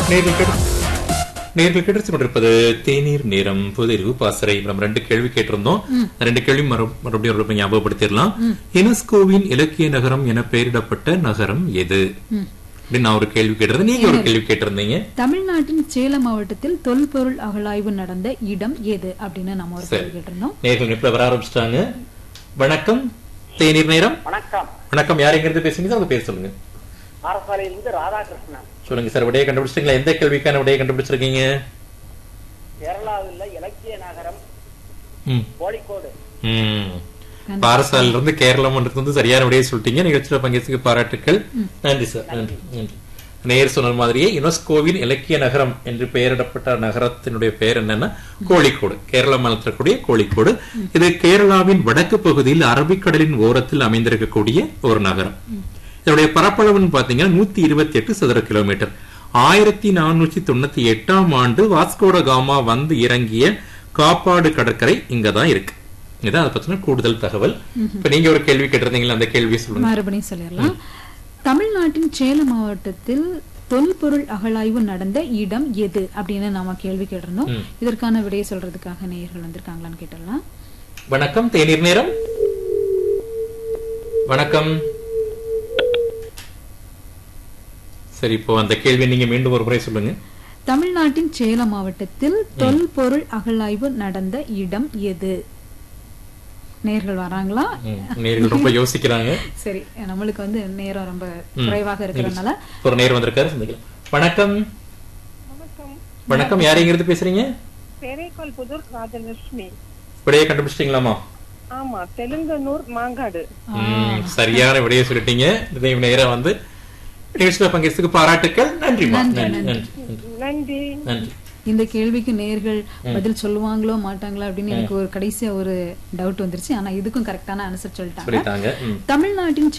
நேர்கள் கேட்டு நேர்கள் கிடைச்சு கொண்டிருப்பது தேநீர் நேரம் புதிர்வு பாசறை நம்ம ரெண்டு கேள்வி கேட்டிருந்தோம் அந்த ரெண்டு கேள்வி மறு- மறுபடியும் ஒரு ஞாபகப்படுத்திடலாம் யுனெஸ்கோவின் இலக்கிய நகரம் என பெயரிடப்பட்ட நகரம் எது அப்படின்னு நான் ஒரு கேள்வி கேட்டிருந்தேன் நீங்க ஒரு கேள்வி கேட்டிருந்தீங்க தமிழ்நாட்டின் சேலம் மாவட்டத்தில் தொல்பொருள் அகழாய்வு நடந்த இடம் எது அப்படின்னு நம்ம ஒரு கேள்வி கேட்டிருந்தோம் நேர்கள் இப்ப வர ஆரம்பிச்சிட்டாங்க வணக்கம் தேநீர் நேரம் வணக்கம் வணக்கம் யார் எங்க இருந்து பேசுறீங்க உங்க பேர் சொல்லுங்க அரசாலையிலிருந்து ராதாகிருஷ்ணன் சொல்லுங்க சார் விடையை கண்டுபிடிச்சிட்டீங்களா எந்த கேள்விக்கான விடையை கண்டுபிடிச்சிருக்கீங்க கேரளாவில் இலக்கிய நகரம் ம் கோழிக்கோடு ம். பாரசாலையில இருந்து கேரளம் வந்து சரியான விடையை சொல்லிட்டீங்க நிகழ்ச்சியில பங்கேற்க பாராட்டுக்கள் நன்றி சார் நன்றி நன்றி நேர் சொன்ன மாதிரியே யுனெஸ்கோவின் இலக்கிய நகரம் என்று பெயரிடப்பட்ட நகரத்தினுடைய பெயர் என்னன்னா கோழிக்கோடு கேரள மாநிலத்தில் கூடிய கோழிக்கோடு இது கேரளாவின் வடக்கு பகுதியில் அரபிக்கடலின் ஓரத்தில் அமைந்திருக்கக்கூடிய ஒரு நகரம் இதனுடைய பரப்பளவுன்னு பாத்தீங்கன்னா நூத்தி இருபத்தி எட்டு சதுர கிலோமீட்டர் ஆயிரத்தி நானூற்றி தொண்ணூத்தி எட்டாம் ஆண்டு வாஸ்கோட காமா வந்து இறங்கிய காப்பாடு கடற்கரை இங்கதான் இருக்கு இதான் அதை பத்தின கூடுதல் தகவல் இப்ப நீங்க ஒரு கேள்வி கேட்டிருந்தீங்களா அந்த கேள்வியை சொல்லுங்க மறுபடியும் சொல்லிடலாம் தமிழ்நாட்டின் சேலம் மாவட்டத்தில் தொல்பொருள் அகழாய்வு நடந்த இடம் எது அப்படின்னு நாம கேள்வி கேட்டிருந்தோம் இதற்கான விடையை சொல்றதுக்காக நேயர்கள் வந்திருக்காங்களான்னு கேட்டலாம் வணக்கம் தேநீர் நேரம் வணக்கம் சரி இப்போ அந்த கேள்வி நீங்க மீண்டும் ஒரு முறை சொல்லுங்க தமிழ்நாட்டின் சேலம் மாவட்டத்தில் தொல்பொருள் அகழாய்வு நடந்த இடம் எது நேர்கள் வராங்களா ம், நேர்கள் ரொம்ப யோசிக்கிறாங்க சரி நம்மளுக்கு வந்து நேரம் ரொம்ப குறைவாக இருக்கிறதுனால ஒரு நேரம் வந்திருக்காரு சந்திக்கலாம் வணக்கம் வணக்கம் யார் எங்க இருந்து பேசுறீங்க பெரியக்கோள் புதூர் ராஜலட்சுமி விடையை கண்டுபிடிச்சிட்டீங்களாமா ஆமா தெலுங்கனூர் மாங்காடு ம், சரியான விடையை சொல்லிட்டீங்க இதே நேரம் வந்து நிகழ்ச்சியில பங்கேற்றதுக்கு பாராட்டுக்கள் நன்றிமா நன்றி நன்றி நன்றி நன்றி நன்றி இந்த கேள்விக்கு நேர்கள் பதில் சொல்லுவாங்களோ மாட்டாங்களா அப்படின்னு எனக்கு ஒரு கடைசியா ஒரு டவுட் வந்துருச்சு ஆனா இதுக்கும் கரெக்டான ஆன்சர் சொல்லிட்டாங்க சொல்லிட்டாங்க ம் தமிழ்நாட்டின்